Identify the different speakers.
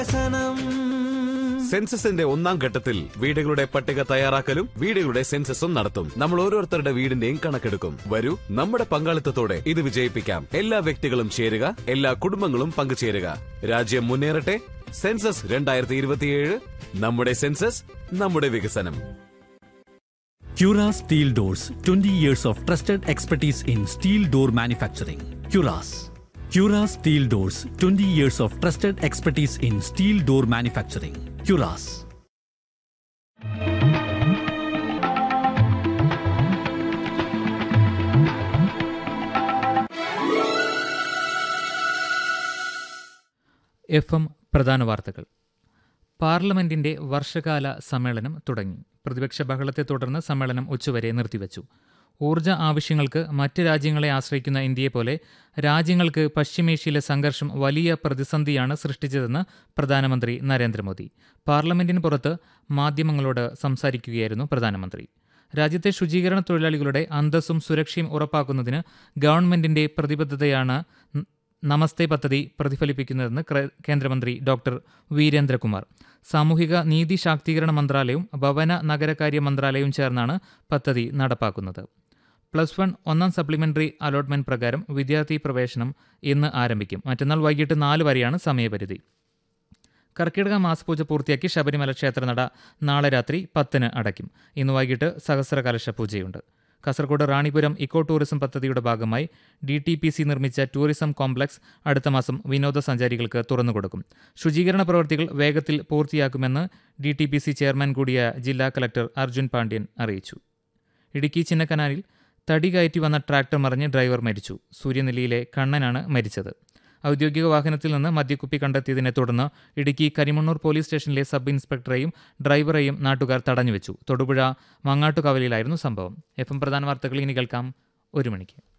Speaker 1: സെൻസസിന്റെ ഒന്നാം ഘട്ടത്തിൽ വീടുകളുടെ പട്ടിക തയ്യാറാക്കലും വീടുകളുടെ സെൻസസും നടത്തും നമ്മൾ ഓരോരുത്തരുടെ വീടിന്റെയും കണക്കെടുക്കും വരൂ നമ്മുടെ പങ്കാളിത്തത്തോടെ ഇത് വിജയിപ്പിക്കാം എല്ലാ വ്യക്തികളും ചേരുക എല്ലാ കുടുംബങ്ങളും പങ്കുചേരുക രാജ്യം മുന്നേറട്ടെ സെൻസസ് രണ്ടായിരത്തി ഇരുപത്തിയേഴ് നമ്മുടെ സെൻസസ് നമ്മുടെ വികസനം
Speaker 2: Cura Steel Doors 20 years of trusted expertise in steel door manufacturing. Curas. Cura Steel Doors 20 years of trusted expertise in steel door manufacturing. Curas.
Speaker 3: F M പ്രധാന വാർത്തകൾ പാർലമെന്റിന്റെ വർഷകാല സമ്മേളനം തുടങ്ങി പ്രതിപക്ഷ ബഹളത്തെ തുടർന്ന് സമ്മേളനം ഉച്ചവരെ നിർത്തിവച്ചു ഊർജ്ജ ആവശ്യങ്ങൾക്ക് മറ്റ് രാജ്യങ്ങളെ ആശ്രയിക്കുന്ന ഇന്ത്യയെപ്പോലെ രാജ്യങ്ങൾക്ക് പശ്ചിമേഷ്യയിലെ സംഘർഷം വലിയ പ്രതിസന്ധിയാണ് സൃഷ്ടിച്ചതെന്ന് പ്രധാനമന്ത്രി നരേന്ദ്രമോദി പാർലമെന്റിന് പുറത്ത് മാധ്യമങ്ങളോട് സംസാരിക്കുകയായിരുന്നു പ്രധാനമന്ത്രി രാജ്യത്തെ ശുചീകരണ തൊഴിലാളികളുടെ അന്തസ്സും സുരക്ഷയും ഉറപ്പാക്കുന്നതിന് ഗവൺമെന്റിന്റെ പ്രതിബദ്ധതയാണ് ന- നമസ്തേ പദ്ധതി പ്രതിഫലിപ്പിക്കുന്നതെന്ന് ക്ര- കേന്ദ്രമന്ത്രി ഡോക്ടർ വീരേന്ദ്രകുമാർ സാമൂഹിക നീതി ശാക്തീകരണ മന്ത്രാലയവും ഭവന നഗരകാര്യ മന്ത്രാലയവും ചേർന്നാണ് പദ്ധതി നടപ്പാക്കുന്നത് പ്ലസ് വൺ ഒന്നാം സപ്ലിമെന്ററി അലോട്ട്മെന്റ് പ്രകാരം വിദ്യാർത്ഥി പ്രവേശനം ഇന്ന് ആരംഭിക്കും മറ്റന്നാൾ വൈകിട്ട് നാല് വരെയാണ് സമയപരിധി കർക്കിടക മാസപൂജ പൂർത്തിയാക്കി ശബരിമല ക്ഷേത്രനട നാളെ രാത്രി പത്തിന് അടയ്ക്കും ഇന്ന് വൈകിട്ട് സഹസ്രകലശ പൂജയുണ്ട് കാസർഗോഡ് റാണിപുരം ഇക്കോ ടൂറിസം പദ്ധതിയുടെ ഭാഗമായി ഡി ടി പി സി നിർമ്മിച്ച ടൂറിസം കോംപ്ലക്സ് അടുത്ത മാസം വിനോദസഞ്ചാരികൾക്ക് തുറന്നുകൊടുക്കും ശുചീകരണ പ്രവൃത്തികൾ വേഗത്തിൽ പൂർത്തിയാക്കുമെന്ന് D T P C chairman കൂടിയ ജില്ലാ കലക്ടർ അർജുൻ പാണ്ഡ്യൻ അറിയിച്ചു ഇടുക്കി ചിന്നക്കനാലിൽ തടി കയറ്റി വന്ന ട്രാക്ടർ മറിഞ്ഞ് ഡ്രൈവർ മരിച്ചു സൂര്യനെല്ലിയിലെ കണ്ണനാണ് മരിച്ചത് ഔദ്യോഗിക വാഹനത്തിൽ നിന്ന് മദ്യക്കുപ്പി കണ്ടെത്തിയതിനെ തുടർന്ന് ഇടുക്കി കരിമണ്ണൂർ പോലീസ് സ്റ്റേഷനിലെ സബ് ഇൻസ്പെക്ടറെയും ഡ്രൈവറെയും നാട്ടുകാർ തടഞ്ഞുവെച്ചു തൊടുപുഴ മങ്ങാട്ടുകവലിയിലായിരുന്നു സംഭവം എഫ് എം പ്രധാന വാർത്തകൾ ഇനി കേൾക്കാം ഒരു മണിക്ക്